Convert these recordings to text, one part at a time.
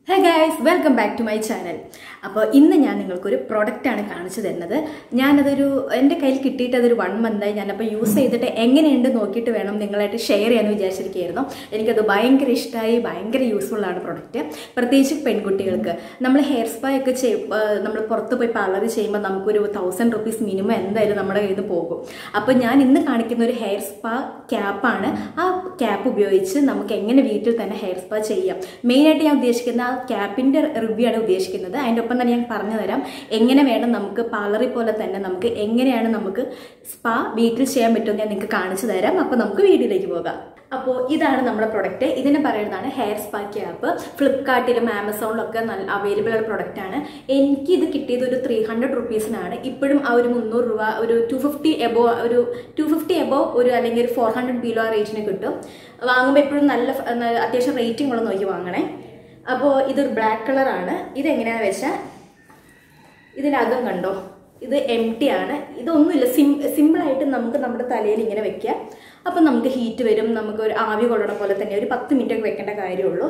hey guys welcome back to my channel അപ്പോൾ ഇന്ന് ഞാൻ നിങ്ങൾക്കൊരു പ്രൊഡക്റ്റാണ് കാണിച്ചു തരുന്നത് ഞാനതൊരു എൻ്റെ കയ്യിൽ കിട്ടിയിട്ട് അതൊരു വൺ മന്തായി ഞാനപ്പോൾ യൂസ് ചെയ്തിട്ട് എങ്ങനെയുണ്ട് നോക്കിയിട്ട് വേണം നിങ്ങളായിട്ട് ഷെയർ ചെയ്യാമെന്ന് വിചാരിച്ചിരിക്കുകയായിരുന്നു എനിക്കത് ഭയങ്കര ഇഷ്ടമായി ഭയങ്കര യൂസ്ഫുള്ളാണ് പ്രൊഡക്റ്റ് പ്രത്യേകിച്ച് പെൺകുട്ടികൾക്ക് നമ്മൾ ഹെയർ സ്പാ ഒക്കെ ചെയ്യും നമ്മൾ പുറത്ത് പോയി പാർലർ ചെയ്യുമ്പോൾ നമുക്കൊരു തൗസൻഡ് റുപ്പീസ് മിനിമം എന്തായാലും നമ്മുടെ കയ്യിൽ നിന്ന് പോകും അപ്പോൾ ഞാൻ ഇന്ന് കാണിക്കുന്ന ഒരു ഹെയർ സ്പാ ക്യാപ്പാണ് ആ ക്യാപ്പ് ഉപയോഗിച്ച് നമുക്ക് എങ്ങനെ വീട്ടിൽ തന്നെ ഹെയർ സ്പാ ചെയ്യാം മെയിനായിട്ട് ഞാൻ ഉദ്ദേശിക്കുന്ന ആ ക്യാപ്പിൻ്റെ റിവ്യൂ ആണ് ഉദ്ദേശിക്കുന്നത് അതിൻ്റെ ഒപ്പം തന്നെ ഞാൻ പറഞ്ഞു തരാം എങ്ങനെ വേണം നമുക്ക് പാർലറിൽ പോലെ തന്നെ നമുക്ക് എങ്ങനെയാണ് നമുക്ക് സ്പാ വീട്ടിൽ ചെയ്യാൻ പറ്റുമെന്ന് ഞാൻ നിങ്ങൾക്ക് കാണിച്ചു തരാം അപ്പോൾ നമുക്ക് വീഡിയോയിലേക്ക് പോകാം അപ്പോൾ ഇതാണ് നമ്മുടെ പ്രൊഡക്റ്റ് ഇതിനെ പറയുന്നതാണ് ഹെയർ സ്പാ ക്യാപ്പ് ഫ്ലിപ്കാർട്ടിലും ആമസോണിലും ഒക്കെ നല്ല അവൈലബിൾ ആയ പ്രൊഡക്റ്റ് ആണ് എനിക്ക് ഇത് കിട്ടിയത് ഒരു ത്രീ ഹൺഡ്രഡ് റുപ്പീസിനാണ് ഇപ്പോഴും ആ ഒരു മുന്നൂറ് രൂപ ഒരു ടു ഫിഫ്റ്റി എബോ ഒരു ടു ഫിഫ്റ്റി എബോ ഒരു അല്ലെങ്കിൽ ഒരു ഫോർ ഹൺഡ്രഡ് ബിലോ ആ റേറ്റിന് കിട്ടും വാങ്ങുമ്പോൾ എപ്പോഴും നല്ല നല്ല അത്യാവശ്യം റേറ്റിംഗ് ഉള്ള നോക്കി വാങ്ങണേ അപ്പോൾ ഇതൊരു ബ്ലാക്ക് കളറാണ് ഇതെങ്ങനെയാണെന്ന് വെച്ചാൽ ഇതിനകം കണ്ടോ ഇത് എം ടി ആണ് ഇതൊന്നുമില്ല സിം സിമ്പിളായിട്ട് നമുക്ക് നമ്മുടെ തലയിൽ ഇങ്ങനെ വെക്കാം അപ്പം നമുക്ക് ഹീറ്റ് വരും നമുക്ക് ഒരു ആവി കൊള്ളണ പോലെ തന്നെ ഒരു പത്ത് മിനിറ്റ് ഒക്കെ വെക്കേണ്ട കാര്യമുള്ളൂ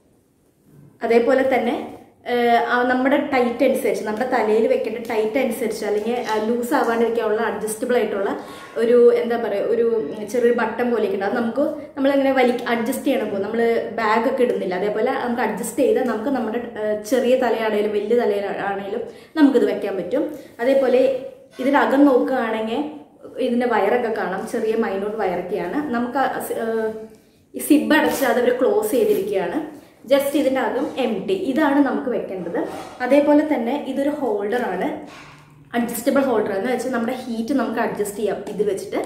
അതേപോലെ തന്നെ നമ്മുടെ ടൈറ്റ് അനുസരിച്ച് നമ്മുടെ തലയിൽ വെക്കേണ്ട ടൈറ്റ് അനുസരിച്ച് അല്ലെങ്കിൽ ലൂസ് ആവാണ്ടിരിക്കാനുള്ള അഡ്ജസ്റ്റബിൾ ആയിട്ടുള്ള ഒരു എന്താ പറയുക ഒരു ചെറിയൊരു ബട്ടൺ പോലെയൊക്കെ ഉണ്ട് അത് നമുക്ക് നമ്മളിങ്ങനെ വലി അഡ്ജസ്റ്റ് ചെയ്യണം നമ്മൾ ബാഗൊക്കെ ഇടുന്നില്ല അതേപോലെ നമുക്ക് അഡ്ജസ്റ്റ് ചെയ്താൽ നമുക്ക് നമ്മുടെ ചെറിയ തലയാണേലും വലിയ തലയാണേലും നമുക്കിത് വെക്കാൻ പറ്റും അതേപോലെ ഇതിനകം നോക്കുകയാണെങ്കിൽ ഇതിൻ്റെ വയറൊക്കെ കാണാം ചെറിയ മൈനോട്ട് വയറൊക്കെയാണ് നമുക്ക് ഈ സിബ് അടച്ച് അതവർ ക്ലോസ് ചെയ്തിരിക്കുകയാണ് ജസ്റ്റ് ഇതിൻ്റെ അകം എം ടി ഇതാണ് നമുക്ക് വെക്കേണ്ടത് അതേപോലെ തന്നെ ഇതൊരു ഹോൾഡറാണ് അഡ്ജസ്റ്റബിൾ ഹോൾഡർ എന്ന് വെച്ചാൽ നമ്മുടെ ഹീറ്റ് നമുക്ക് അഡ്ജസ്റ്റ് ചെയ്യാം ഇത് വെച്ചിട്ട്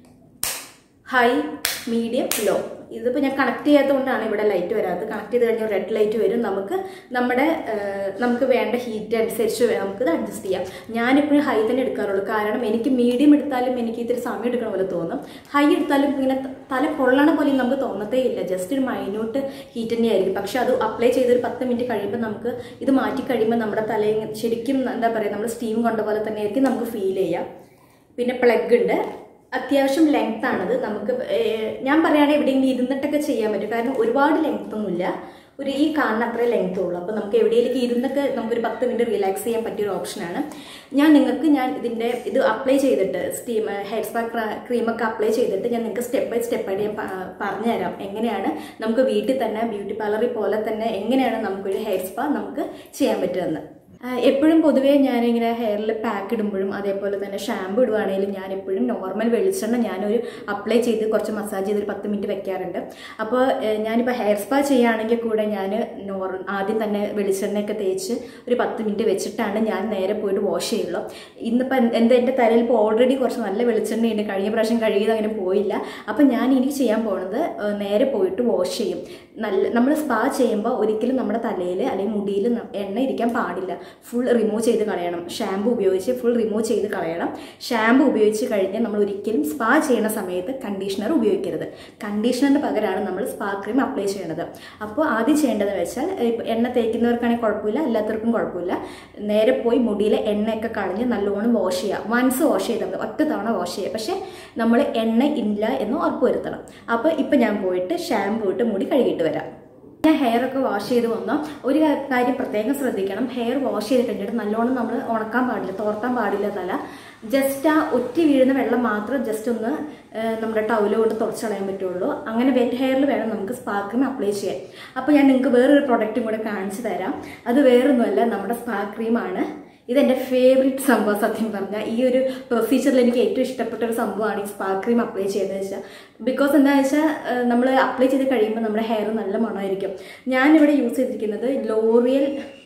ഹൈ മീഡിയം ലോ ഇതിപ്പോൾ ഞാൻ കണക്ട് ചെയ്യാത്തതുകൊണ്ടാണ് ഇവിടെ ലൈറ്റ് വരാത്തത് കണക്ട് ചെയ്ത് കഴിഞ്ഞാൽ റെഡ് ലൈറ്റ് വരും നമുക്ക് നമ്മുടെ നമുക്ക് വേണ്ട ഹീറ്റ് അനുസരിച്ച് നമുക്കിത് അഡ്ജസ്റ്റ് ചെയ്യാം ഞാനിപ്പോഴും ഹൈ തന്നെ എടുക്കാറുള്ളൂ കാരണം എനിക്ക് മീഡിയം എടുത്താലും എനിക്ക് ഇത്തിരി സമയം എടുക്കണ പോലെ തോന്നും ഹൈ എടുത്താലും ഇങ്ങനെ തല പൊള്ളണ പോലെ നമുക്ക് തോന്നത്തേ ഇല്ല ജസ്റ്റ് ഒരു മൈന്യൂട്ട് ഹീറ്റ് തന്നെ ആയിരിക്കും പക്ഷെ അത് അപ്ലൈ ചെയ്തൊരു പത്ത് മിനിറ്റ് കഴിയുമ്പോൾ നമുക്ക് ഇത് മാറ്റി കഴിയുമ്പോൾ നമ്മുടെ തലയിൽ ശരിക്കും എന്താ പറയുക നമ്മൾ സ്റ്റീം കൊണ്ട പോലെ തന്നെ ആയിരിക്കും നമുക്ക് ഫീൽ ചെയ്യാം പിന്നെ പ്ലഗ് ഉണ്ട് അത്യാവശ്യം ലെങ്ത് ആണത് നമുക്ക് ഞാൻ പറയുകയാണെങ്കിൽ എവിടെയെങ്കിലും ഇരുന്നിട്ടൊക്കെ ചെയ്യാൻ പറ്റും കാരണം ഒരുപാട് ലെങ്ത് ഒന്നുമില്ല ഒരു ഈ കാണുന്ന അത്ര ലെങ്ത് ഉള്ളൂ അപ്പോൾ നമുക്ക് എവിടെയെങ്കിലും ഇരുന്നൊക്കെ നമുക്കൊരു പത്ത് മിനിറ്റ് റിലാക്സ് ചെയ്യാൻ പറ്റിയൊരു ഓപ്ഷനാണ് ഞാൻ നിങ്ങൾക്ക് ഞാൻ ഇതിൻ്റെ ഇത് അപ്ലൈ ചെയ്തിട്ട് സ്റ്റീം ഹെയർ സ്പാ ക്രീമൊക്കെ അപ്ലൈ ചെയ്തിട്ട് ഞാൻ നിങ്ങൾക്ക് സ്റ്റെപ്പ് ബൈ സ്റ്റെപ്പായിട്ട് ഞാൻ പറഞ്ഞുതരാം എങ്ങനെയാണ് നമുക്ക് വീട്ടിൽ തന്നെ ബ്യൂട്ടി പാർലറിൽ പോലെ തന്നെ എങ്ങനെയാണ് നമുക്കൊരു ഹെയർ സ്പാ നമുക്ക് ചെയ്യാൻ പറ്റുമെന്ന് എപ്പോഴും പൊതുവേ ഞാനിങ്ങനെ ഹെയറിൽ പാക്ക് ഇടുമ്പോഴും അതേപോലെ തന്നെ ഷാമ്പു ഇടുവാണെങ്കിലും ഞാൻ എപ്പോഴും നോർമൽ വെളിച്ചെണ്ണ ഞാനൊരു അപ്ലൈ ചെയ്ത് കുറച്ച് മസാജ് ചെയ്ത് ഒരു പത്ത് മിനിറ്റ് വെക്കാറുണ്ട് അപ്പോൾ ഞാനിപ്പോൾ ഹെയർ സ്പാ ചെയ്യുകയാണെങ്കിൽ കൂടെ ഞാൻ നോർ ആദ്യം തന്നെ വെളിച്ചെണ്ണയൊക്കെ തേച്ച് ഒരു പത്ത് മിനിറ്റ് വെച്ചിട്ടാണ് ഞാൻ നേരെ പോയിട്ട് വാഷ് ചെയ്യുള്ളൂ ഇന്നിപ്പോൾ എന്താ എൻ്റെ തലയിൽ ഇപ്പോൾ ഓൾറെഡി കുറച്ച് നല്ല വെളിച്ചെണ്ണയുണ്ട് കഴിഞ്ഞ പ്രാവശ്യം കഴുകിയത് അങ്ങനെ പോയില്ല അപ്പം ഞാൻ ഇനി ചെയ്യാൻ പോകുന്നത് നേരെ പോയിട്ട് വാഷ് ചെയ്യും നല്ല നമ്മൾ സ്പാ ചെയ്യുമ്പോൾ ഒരിക്കലും നമ്മുടെ തലയിൽ അല്ലെങ്കിൽ മുടിയിൽ എണ്ണ ഇരിക്കാൻ പാടില്ല ഫുൾ റിമൂവ് ചെയ്ത് കളയണം ഷാമ്പു ഉപയോഗിച്ച് ഫുൾ റിമൂവ് ചെയ്ത് കളയണം ഷാമ്പു ഉപയോഗിച്ച് കഴിഞ്ഞാൽ നമ്മൾ ഒരിക്കലും സ്പാ ചെയ്യുന്ന സമയത്ത് കണ്ടീഷണർ ഉപയോഗിക്കരുത് കണ്ടീഷണറിന് പകരമാണ് നമ്മൾ സ്പാ ക്രീം അപ്ലൈ ചെയ്യേണ്ടത് അപ്പോൾ ആദ്യം ചെയ്യേണ്ടതെന്ന് വെച്ചാൽ എണ്ണ തേക്കുന്നവർക്കാണെങ്കിൽ കുഴപ്പമില്ല അല്ലാത്തവർക്കും കുഴപ്പമില്ല നേരെ പോയി മുടിയിൽ എണ്ണയൊക്കെ കളഞ്ഞ് നല്ലോണം വാഷ് ചെയ്യുക വൺസ് വാഷ് ചെയ്താൽ മതി ഒറ്റ തവണ വാഷ് ചെയ്യുക പക്ഷേ നമ്മൾ എണ്ണ ഇല്ല എന്ന് ഉറപ്പുവരുത്തണം അപ്പോൾ ഇപ്പം ഞാൻ പോയിട്ട് ഷാമ്പു ഇട്ട് മുടി കഴുകിയിട്ട് വരാം ഞാൻ ഹെയർ ഒക്കെ വാഷ് ചെയ്ത് വന്നു ഒരു കാര്യം പ്രത്യേകം ശ്രദ്ധിക്കണം ഹെയർ വാഷ് ചെയ്ത് കഴിഞ്ഞിട്ട് നല്ലോണം നമ്മൾ ഉണക്കാൻ പാടില്ല തോർത്താൻ പാടില്ല തല ജസ്റ്റ് ആ ഒറ്റി വീഴുന്ന വെള്ളം മാത്രം ജസ്റ്റ് ഒന്ന് നമ്മുടെ ടൗല് കൊണ്ട് തുടച്ച് കളയാൻ പറ്റുള്ളൂ അങ്ങനെ വെറ്റ് ഹെയറിൽ വേണം നമുക്ക് സ്പാക്രീം അപ്ലൈ ചെയ്യാൻ അപ്പോൾ ഞാൻ നിങ്ങൾക്ക് വേറൊരു പ്രൊഡക്റ്റും കൂടെ കാണിച്ചു തരാം അത് വേറൊന്നുമല്ല നമ്മുടെ സ്പാ ക്രീമാണ് ഇതെൻ്റെ ഫേവറേറ്റ് സംഭവം സത്യം പറഞ്ഞാൽ ഈ ഒരു പ്രൊസീജിയറിൽ എനിക്ക് ഏറ്റവും ഇഷ്ടപ്പെട്ട ഒരു സംഭവമാണ് ഈ സ്പാ ക്രീം അപ്ലൈ ചെയ്യുന്നത് വെച്ചാൽ ബിക്കോസ് എന്താണെന്ന് വെച്ചാൽ നമ്മൾ അപ്ലൈ ചെയ്ത് കഴിയുമ്പോൾ നമ്മുടെ ഹെയർ നല്ല മണമായിരിക്കും ഞാനിവിടെ യൂസ് ചെയ്തിരിക്കുന്നത് ലോറിയൽ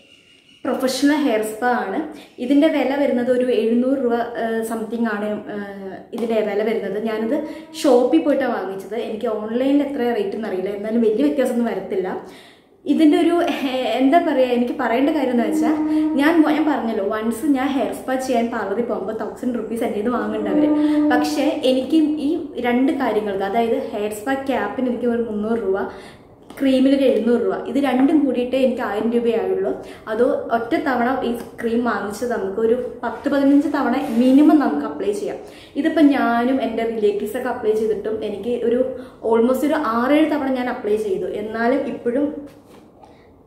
പ്രൊഫഷണൽ ഹെയർ സ്പാ ആണ് ഇതിൻ്റെ വില വരുന്നത് ഒരു എഴുന്നൂറ് രൂപ സംതിങ് ആണ് ഇതിൻ്റെ വില വരുന്നത് ഞാനിത് ഷോപ്പിൽ പോയിട്ടാണ് വാങ്ങിച്ചത് എനിക്ക് ഓൺലൈനിൽ എത്ര റേറ്റ് എന്നറിയില്ല എന്നാലും വലിയ വ്യത്യാസമൊന്നും വരത്തില്ല ഇതിൻ്റെ ഒരു എന്താ പറയുക എനിക്ക് പറയേണ്ട കാര്യം എന്ന് വെച്ചാൽ ഞാൻ ഞാൻ പറഞ്ഞല്ലോ വൺസ് ഞാൻ ഹെയർ സ്പാ ചെയ്യാൻ പാർലറിൽ പോകുമ്പോൾ തൗസൻഡ് റുപ്പീസ് എൻ്റെ ഇത് വാങ്ങുന്നുണ്ട് അവർ പക്ഷേ എനിക്ക് ഈ രണ്ട് കാര്യങ്ങൾക്ക് അതായത് ഹെയർ സ്പാ ക്യാപ്പിന് എനിക്ക് ഒരു മുന്നൂറ് രൂപ ക്രീമിൽ ഒരു എഴുന്നൂറ് രൂപ ഇത് രണ്ടും കൂടിയിട്ട് എനിക്ക് ആയിരം രൂപയായുള്ളൂ അതോ ഒറ്റ തവണ ഈ ക്രീം വാങ്ങിച്ച് നമുക്ക് ഒരു പത്ത് പതിനഞ്ച് തവണ മിനിമം നമുക്ക് അപ്ലൈ ചെയ്യാം ഇതിപ്പോൾ ഞാനും എൻ്റെ റിലേറ്റീവ്സൊക്കെ അപ്ലൈ ചെയ്തിട്ടും എനിക്ക് ഒരു ഓൾമോസ്റ്റ് ഒരു ആറേഴ് തവണ ഞാൻ അപ്ലൈ ചെയ്തു എന്നാലും ഇപ്പോഴും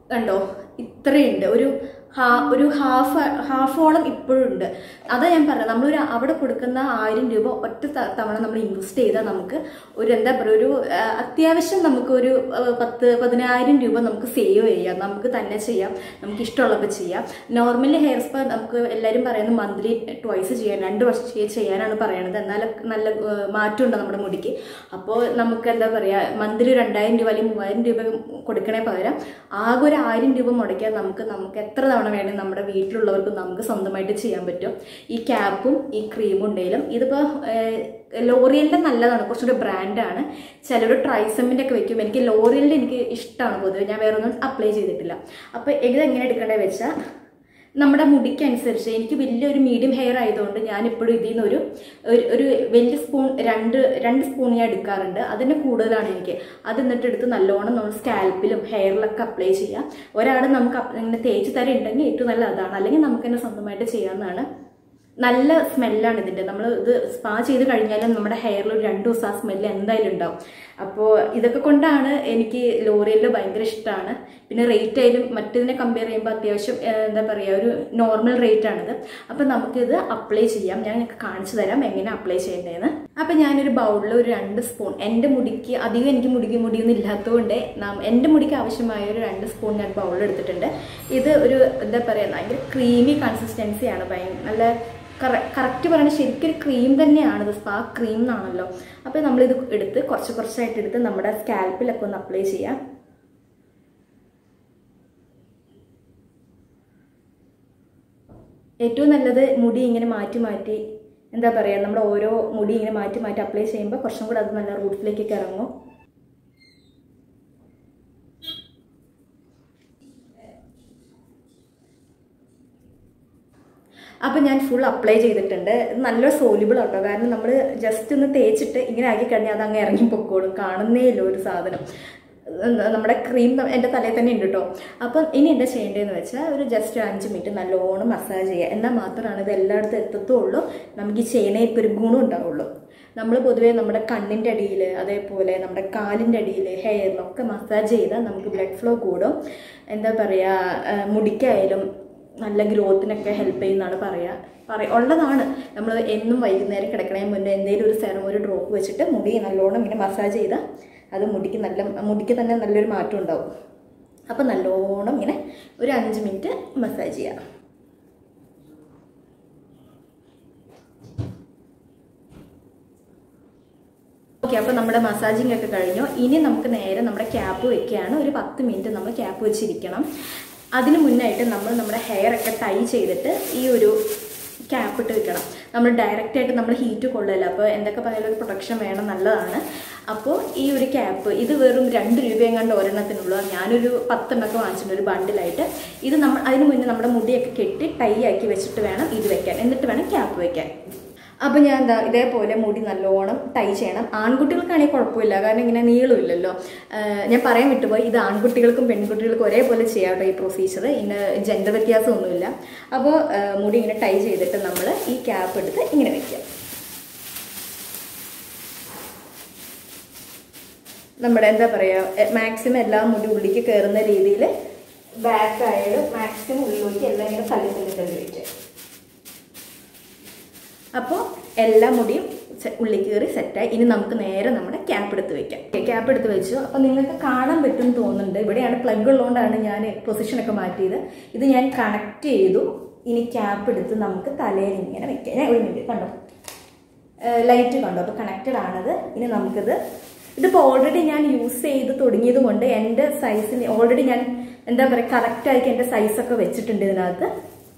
കണ്ടോ ഇത്രയുണ്ട് ഒരു ഹാ ഒരു ഹാഫ് ഹാഫോളം ഇപ്പോഴും ഉണ്ട് അതാ ഞാൻ പറഞ്ഞത് നമ്മളൊരു അവിടെ കൊടുക്കുന്ന ആയിരം രൂപ ഒറ്റ ത- തവണ നമ്മൾ ഇൻവെസ്റ്റ് ചെയ്താൽ നമുക്ക് ഒരു എന്താ പറയുക ഒരു ആ, അത്യാവശ്യം നമുക്ക് ഒരു ആ, പത്ത് പതിനായിരം രൂപ നമുക്ക് സേവ് ചെയ്യാം നമുക്ക് തന്നെ ചെയ്യാം നമുക്ക് ഇഷ്ടമുള്ളപ്പോൾ ചെയ്യാം നോർമലി ഹെയർ സ്പാ നമുക്ക് എല്ലാവരും പറയുന്നത് മന്ത്ലി ട്വൈസ് ചെയ്യാൻ രണ്ട് വർഷം ചെയ്യ- ചെയ്യാനാണ് പറയണത് എന്നാൽ നല്ല ആ, മാറ്റമുണ്ട് നമ്മുടെ മുടിക്ക് അപ്പോൾ നമുക്ക് എന്താ പറയുക മന്ത്ലി രണ്ടായിരം രൂപ അല്ലെങ്കിൽ മൂവായിരം രൂപ കൊടുക്കണേ പകരം ആകെ ഒരു ആയിരം രൂപ മുടക്കിയാൽ നമുക്ക് നമുക്ക് എത്ര തവണ വേണമെങ്കിൽ നമ്മുടെ വീട്ടിലുള്ളവർക്ക് നമുക്ക് സ്വന്തമായിട്ട് ചെയ്യാൻ പറ്റും ഈ ക്യാപ്പും ഈ ക്രീമും ഉണ്ടെങ്കിലും ഇതിപ്പോൾ ലോറിയലിൻ്റെ നല്ലതാണ് കുറച്ചുകൂടി ബ്രാൻഡാണ് ചിലർ ട്രൈസമിൻ്റെ ഒക്കെ വെക്കും എനിക്ക് ലോറിയലിൻ്റെ എനിക്ക് ഇഷ്ടമാണ് പൊതുവെ ഞാൻ വേറെ ഒന്നും അപ്ലൈ ചെയ്തിട്ടില്ല അപ്പോൾ ഇത് എങ്ങനെ എടുക്കേണ്ടത് വെച്ചാൽ നമ്മുടെ മുടിക്കനുസരിച്ച് എനിക്ക് വലിയൊരു മീഡിയം ഹെയർ ആയതുകൊണ്ട് ഞാൻ ഇപ്പോഴും ഇതിൽ നിന്ന് ഒരു ഒരു- ഒരു വലിയ സ്പൂൺ രണ്ട് രണ്ട് സ്പൂൺ ഞാൻ എടുക്കാറുണ്ട് അതിന് കൂടുതലാണ് എനിക്ക് അത് എന്നിട്ട് എടുത്ത് നല്ലോണം നമ്മൾ സ്കാൽപ്പിലും ഹെയറിലൊക്കെ അപ്ലൈ ചെയ്യാം ഒരാൾ നമുക്ക് അപ്പ് ഇങ്ങനെ തേച്ച് തരുന്നുണ്ടെങ്കിൽ ഏറ്റവും നല്ല അതാണ് അല്ലെങ്കിൽ നമുക്ക് തന്നെ സ്വന്തമായിട്ട് ചെയ്യാവുന്നതാണ് നല്ല സ്മെല്ലാണ് ഇതിൻ്റെ നമ്മൾ ഇത് സ്പാ ചെയ്ത് കഴിഞ്ഞാലും നമ്മുടെ ഹെയറിൽ ഒരു രണ്ട് ദിവസം ആ സ്മെല്ല് എന്തായാലും ഉണ്ടാവും അപ്പോൾ ഇതൊക്കെ കൊണ്ടാണ് എനിക്ക് ലോറിയലിൽ ഭയങ്കര ഇഷ്ടമാണ് പിന്നെ റേറ്റ് ആയാലും മറ്റതിനെ കമ്പയർ ചെയ്യുമ്പോൾ അത്യാവശ്യം ഏഹ്, എന്താ പറയുക ഒരു നോർമൽ റേറ്റ് ആണിത് അപ്പോൾ നമുക്കിത് അപ്ലൈ ചെയ്യാം ഞാൻ നിങ്ങൾക്ക് കാണിച്ചു തരാം എങ്ങനെ അപ്ലൈ ചെയ്യേണ്ടതെന്ന് അപ്പോൾ ഞാനൊരു ബൗളിൽ ഒരു രണ്ട് സ്പൂൺ എൻ്റെ മുടിക്ക് അധികം എനിക്ക് മുടിക്ക് മുടിയൊന്നും ഇല്ലാത്തതുകൊണ്ട് നാം എൻ്റെ മുടിക്ക് ആവശ്യമായ ഒരു രണ്ട് സ്പൂൺ ഞാൻ ബൗളിൽ എടുത്തിട്ടുണ്ട് ഇത് ഒരു എന്താ പറയുക ഭയങ്കര ക്രീമി കൺസിസ്റ്റൻസിയാണ് ഭയങ്കര നല്ല കറക്റ്റ് പറയുന്നത് ശരിക്കും ഒരു ക്രീം തന്നെയാണ് ഇത് സ്പാ ക്രീം എന്നാണല്ലോ അപ്പോൾ നമ്മളിത് എടുത്ത് കുറച്ച് കുറച്ചായിട്ട് എടുത്ത് നമ്മുടെ സ്കാൽപ്പിലൊക്കെ ഒന്ന് അപ്ലൈ ചെയ്യാം ഏറ്റവും നല്ലത് മുടി ഇങ്ങനെ മാറ്റി മാറ്റി എന്താ പറയുക നമ്മുടെ ഓരോ മുടി ഇങ്ങനെ മാറ്റി മാറ്റി അപ്ലൈ ചെയ്യുമ്പോൾ കുറച്ചും കൂടെ അത് നല്ല റൂട്ടിലേക്കൊക്കെ ഇറങ്ങും അപ്പോൾ ഞാൻ ഫുൾ അപ്ലൈ ചെയ്തിട്ടുണ്ട് ഇത് നല്ല സോലിബിൾ ആട്ടോ കാരണം നമ്മൾ ജസ്റ്റ് ഒന്ന് തേച്ചിട്ട് ഇങ്ങനെ ആക്കി കഴിഞ്ഞാൽ അത് അങ്ങ് ഇറങ്ങി പൊക്കോളും കാണുന്നേ ഇല്ല ഒരു സാധനം ന- നമ്മുടെ ക്രീം എൻ്റെ തലയിൽ തന്നെ ഉണ്ട് കേട്ടോ അപ്പം ഇനി എന്താ ചെയ്യേണ്ടതെന്ന് വെച്ചാൽ ഒരു ജസ്റ്റ് അഞ്ച് മിനിറ്റ് നല്ലോണം മസാജ് ചെയ്യുക എന്നാൽ മാത്രമാണ് ഇത് എല്ലായിടത്തും എത്തത്തുള്ളൂ നമുക്ക് ഈ ചെയ്യണേക്ക് ഒരു ഗുണം ഉണ്ടാവുള്ളൂ നമ്മൾ പൊതുവേ നമ്മുടെ കണ്ണിൻ്റെ അടിയിൽ അതേപോലെ നമ്മുടെ കാലിൻ്റെ അടിയിൽ ഹെയറിലൊക്കെ മസാജ് ചെയ്താൽ നമുക്ക് ബ്ലഡ് ഫ്ലോ കൂടും എന്താ പറയുക മുടിക്കായാലും നല്ല ഗ്രോത്തിനൊക്കെ ഹെൽപ്പ് ചെയ്യുന്നതാണ് പറയുക പറയ ഉള്ളതാണ് നമ്മൾ എന്നും വൈകുന്നേരം കിടക്കണേ മുന്നേ എന്തെങ്കിലും ഒരു സെറം ഒരു ഡ്രോപ്പ് വെച്ചിട്ട് മുടി നല്ലോണം ഇങ്ങനെ മസാജ് ചെയ്താൽ അത് മുടിക്ക് നല്ല മുടിക്ക് തന്നെ നല്ലൊരു മാറ്റം ഉണ്ടാവും അപ്പോൾ നല്ലോണം ഇങ്ങനെ ഒരു അഞ്ച് മിനിറ്റ് മസാജ് ചെയ്യാം ഓക്കെ അപ്പോൾ നമ്മുടെ മസാജിങ് ഒക്കെ കഴിഞ്ഞു ഇനി നമുക്ക് നേരെ നമ്മുടെ ക്യാപ്പ് വെക്കുകയാണ് ഒരു പത്ത് മിനിറ്റ് നമ്മൾ ക്യാപ്പ് വെച്ചിരിക്കണം അതിന് മുന്നായിട്ട് നമ്മൾ നമ്മുടെ ഹെയർ ഒക്കെ ടൈ ചെയ്തിട്ട് ഈ ഒരു ക്യാപ്പ് ഇട്ട് വെക്കണം നമ്മൾ ഡയറക്റ്റ് ആയിട്ട് നമ്മൾ ഹീറ്റ് കൊള്ളില്ല അപ്പോൾ എന്തൊക്കെ പറഞ്ഞാലും ഒരു പ്രൊട്ടക്ഷൻ വേണം നല്ലതാണ് അപ്പോൾ ഈ ഒരു ക്യാപ്പ് ഇത് വെറും രണ്ട് രൂപയും കണ്ട് ഒരെണ്ണത്തിനുള്ളൂ ഞാനൊരു പത്തെണ്ണൊക്കെ വാങ്ങിച്ചിട്ടുണ്ട് ഒരു ബണ്ടിലായിട്ട് ഇത് നമ്മൾ അതിന് മുന്നേ നമ്മുടെ മുടിയൊക്കെ കെട്ടി ടൈ ആക്കി വെച്ചിട്ട് വേണം ഇത് വെക്കാൻ എന്നിട്ട് വേണം ക്യാപ്പ് വെക്കാൻ അപ്പോൾ ഞാൻ എന്താ ഇതേപോലെ മുടി നല്ലോണം ടൈ ചെയ്യണം ആൺകുട്ടികൾക്കാണെങ്കിൽ കുഴപ്പമില്ല കാരണം ഇങ്ങനെ നീളമില്ലല്ലോ ആഹ് ഞാൻ പറയാൻ വിട്ടുപോയി ഇത് ആൺകുട്ടികൾക്കും പെൺകുട്ടികൾക്കും ഒരേപോലെ ചെയ്യാം കേട്ടോ ഈ പ്രൊസീജിയർ ഇന്ന് ജെൻഡർ വ്യത്യാസമൊന്നുമില്ല അപ്പോൾ ആഹ് മുടി ഇങ്ങനെ ടൈ ചെയ്തിട്ട് നമ്മൾ ഈ ക്യാപ്പ് എടുത്ത് ഇങ്ങനെ വെക്കുക നമ്മുടെ എന്താ പറയുക മാക്സിമം എല്ലാ മുടി ഉള്ളിലേക്ക് കയറുന്ന രീതിയിൽ ബാക്ക് ആയാലും മാക്സിമം ഉള്ളിലേക്ക് എല്ലാം ഇങ്ങനെ തള്ളി തള്ളി തള്ളി വയ്ക്കുക അപ്പോൾ എല്ലാ മുടിയും സെ- ഉള്ളിൽ കയറി സെറ്റായി ഇനി നമുക്ക് നേരെ നമ്മുടെ ക്യാപ്പ് എടുത്ത് വെക്കാം ക്യാപ്പ് എടുത്ത് വെച്ചു അപ്പോൾ നിങ്ങൾക്ക് കാണാൻ പറ്റും തോന്നുന്നുണ്ട് ഇവിടെയാണ് പ്ലഗ് ഉള്ളതുകൊണ്ടാണ് ഞാൻ പൊസിഷനൊക്കെ മാറ്റിയത് ഇത് ഞാൻ കണക്ട് ചെയ്തു ഇനി ക്യാപ്പ് എടുത്ത് നമുക്ക് തലയിൽ ഇങ്ങനെ വെക്കാം ഞാൻ ഒരു മിനിറ്റ് കണ്ടോ ലൈറ്റ് കണ്ടോ അപ്പോൾ കണക്റ്റഡ് ആണത് ഇനി നമുക്കിത് ഇതിപ്പോൾ ഓൾറെഡി ഞാൻ യൂസ് ചെയ്ത് തുടങ്ങിയത് കൊണ്ട് എൻ്റെ സൈസിന് ഓൾറെഡി ഞാൻ എന്താ പറയുക കറക്റ്റായിട്ട് എൻ്റെ സൈസൊക്കെ വെച്ചിട്ടുണ്ട് ഇതിനകത്ത്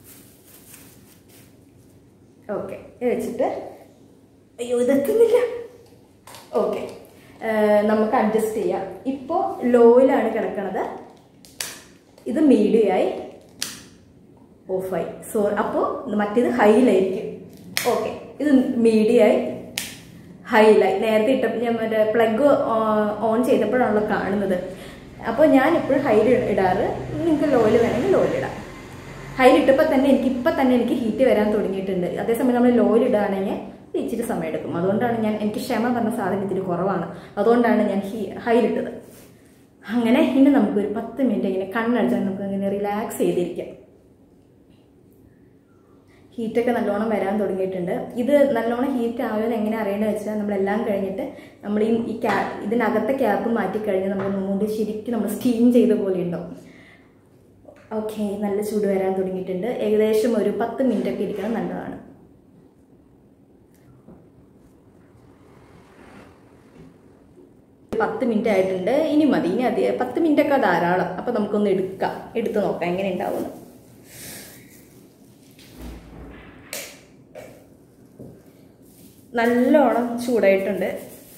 ഓക്കെ വെച്ചിട്ട് അയ്യോ ഇതെത്തുന്നില്ല ഓക്കെ നമുക്ക് അഡ്ജസ്റ്റ് ചെയ്യാം ഇപ്പോൾ ലോയിലാണ് കിടക്കണത് ഇത് മീഡിയമായി ഓഫായി സോ അപ്പോൾ മറ്റേത് ഹൈയിലായിരിക്കും ഓക്കെ ഇത് മീഡിയമായി ഹൈലായി നേരത്തെ ഇട്ട ഞാൻ മറ്റേ പ്ലഗ് ഓൺ ചെയ്തപ്പോഴാണല്ലോ കാണുന്നത് അപ്പോൾ ഞാൻ ഇപ്പോഴും ഹൈയിൽ ഇടാറ് നിങ്ങൾക്ക് ലോയിൽ വേണമെങ്കിൽ ലോയിൽ ഇടാം ഹൈയിൽ ഇട്ടപ്പോൾ തന്നെ എനിക്ക് ഇപ്പം തന്നെ എനിക്ക് ഹീറ്റ് വരാൻ തുടങ്ങിയിട്ടുണ്ട് അതേസമയം നമ്മൾ ലോയിൽ ഇടുകയാണെങ്കിൽ ഇത് ഇച്ചിരി സമയം എടുക്കും അതുകൊണ്ടാണ് ഞാൻ എനിക്ക് ക്ഷമ പറഞ്ഞ സാധനം ഇത്തിരി കുറവാണ് അതുകൊണ്ടാണ് ഞാൻ ഹീ ഹൈയിലിട്ടത് അങ്ങനെ ഇനി നമുക്കൊരു പത്ത് മിനിറ്റ് ഇങ്ങനെ കണ്ണടച്ചാൽ നമുക്ക് ഇങ്ങനെ റിലാക്സ് ചെയ്തിരിക്കാം ഹീറ്റൊക്കെ നല്ലോണം വരാൻ തുടങ്ങിയിട്ടുണ്ട് ഇത് നല്ലോണം ഹീറ്റ് ആവുമെന്ന് എങ്ങനെ അറിയേണ്ടത് വെച്ചാൽ നമ്മളെല്ലാം കഴിഞ്ഞിട്ട് നമ്മൾ ഈ ഈ ക്യാ ഇതിനകത്തെ ക്യാപ്പ് മാറ്റി കഴിഞ്ഞ് നമ്മൾ മുണ്ട് ശരിക്കും നമ്മൾ സ്റ്റീം ചെയ്ത പോലെ ഉണ്ടാവും ഓക്കെ നല്ല ചൂട് വരാൻ തുടങ്ങിയിട്ടുണ്ട് ഏകദേശം ഒരു പത്ത് മിനിറ്റ് ഒക്കെ ഇരിക്കണം നല്ലതാണ് പത്ത് മിനിറ്റ് ആയിട്ടുണ്ട് ഇനി മതി ഇനി അതി പത്ത് മിനിറ്റ് ഒക്കെ ധാരാളം അപ്പോൾ നമുക്കൊന്ന് എടുക്കാം എടുത്ത് നോക്കാം എങ്ങനെ ഉണ്ടാവുമെന്ന് നല്ലോണം ചൂടായിട്ടുണ്ട്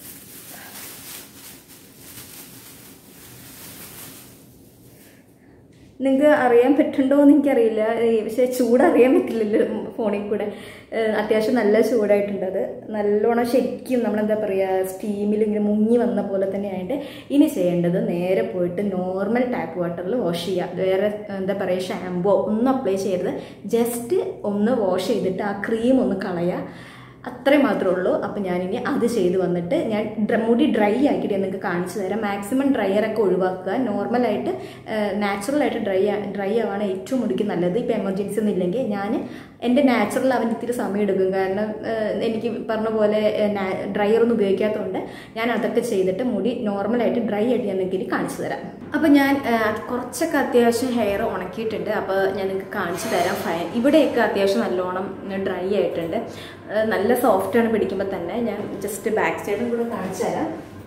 നിങ്ങൾക്ക് അറിയാൻ പറ്റുണ്ടോ എന്ന് എനിക്കറിയില്ല ഏയ് പക്ഷേ ചൂടറിയാൻ പറ്റില്ലല്ലോ ഫോണിൽ കൂടെ ഏഹ് അത്യാവശ്യം നല്ല ചൂടായിട്ടുണ്ട് അത് നല്ലോണം ശരിക്കും നമ്മളെന്താ പറയുക സ്റ്റീമിൽ ഇങ്ങനെ മുങ്ങി വന്ന പോലെ തന്നെ ആയിട്ട് ഇനി ചെയ്യേണ്ടത് നേരെ പോയിട്ട് നോർമൽ ടാപ്പ് വാട്ടറിൽ വാഷ് ചെയ്യുക വേറെ എന്താ പറയുക ഷാമ്പോ ഒന്നും അപ്ലൈ ചെയ്യരുത് ജസ്റ്റ് ഒന്ന് വാഷ് ചെയ്തിട്ട് ആ ക്രീം ഒന്ന് കളയുക അത്രയും മാത്രമേ ഉള്ളൂ അപ്പം ഞാനിനി അത് ചെയ്ത് വന്നിട്ട് ഞാൻ ഡ്ര- മുടി ഡ്രൈ ആക്കിയിട്ട് ഞാൻ നിങ്ങൾക്ക് കാണിച്ചു തരാം മാക്സിമം ഡ്രയറൊക്കെ ഒഴിവാക്കുക നോർമലായിട്ട് നാച്ചുറലായിട്ട് ഡ്രൈ ഡ്രൈ ആവാണ് ഏറ്റവും മുടിക്ക് നല്ലത് ഇപ്പം എമർജൻസി ഒന്നും ഇല്ലെങ്കിൽ ഞാൻ എൻ്റെ നാച്ചുറൽ അവൻ ഇത്തിരി സമയം എടുക്കും കാരണം ഏഹ്, എനിക്ക് പറഞ്ഞ പോലെ ഡ്രയർ ഒന്നും ഉപയോഗിക്കാത്തതുകൊണ്ട് ഞാൻ അതൊക്കെ ചെയ്തിട്ട് മുടി നോർമലായിട്ട് ഡ്രൈ ആയിട്ട് ഞാൻ നിങ്ങൾക്ക് ഇനി കാണിച്ചു തരാം അപ്പം ഞാൻ ഏഹ്, കുറച്ചൊക്കെ അത്യാവശ്യം ഹെയർ ഉണക്കിയിട്ടുണ്ട് അപ്പോൾ ഞാൻ നിങ്ങൾക്ക് കാണിച്ചു തരാം ഫൈൻ ഇവിടെയൊക്കെ അത്യാവശ്യം നല്ലോണം ഡ്രൈ ആയിട്ടുണ്ട് ഏഹ്, നല്ല സോഫ്റ്റാണ് പിടിക്കുമ്പോൾ തന്നെ ഞാൻ ജസ്റ്റ് ബാക്ക് സൈഡും കൂടെ കാണിച്ചു തരാം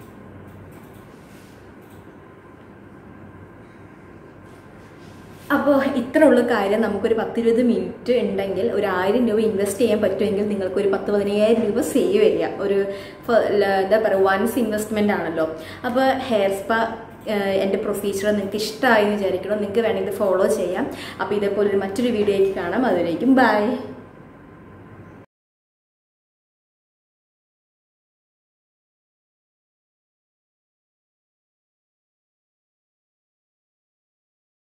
അപ്പോൾ ഇത്ര ഉള്ള കാര്യം നമുക്കൊരു പത്തിരുപത് മിനിറ്റ് ഉണ്ടെങ്കിൽ ഒരു ആയിരം രൂപ ഇൻവെസ്റ്റ് ചെയ്യാൻ പറ്റുമെങ്കിൽ നിങ്ങൾക്ക് ഒരു പത്ത് പതിനയ്യായിരം രൂപ സേവ് ചെയ്യാം ഒരു ഫ- ല- എന്താ പറയുക വൺസ് ഇൻവെസ്റ്റ്മെൻ്റ് ആണല്ലോ അപ്പോൾ ഹെയർ സ്പാ എൻ്റെ പ്രൊസീജിയർ നിങ്ങൾക്ക് ഇഷ്ടമായി എന്ന് വിചാരിക്കണം നിങ്ങൾക്ക് വേണമെങ്കിൽ ഇത് ഫോളോ ചെയ്യാം അപ്പോൾ ഇതേപോലെ ഒരു മറ്റൊരു വീഡിയോയ്ക്ക് കാണാം അതുവരേക്കും ബൈ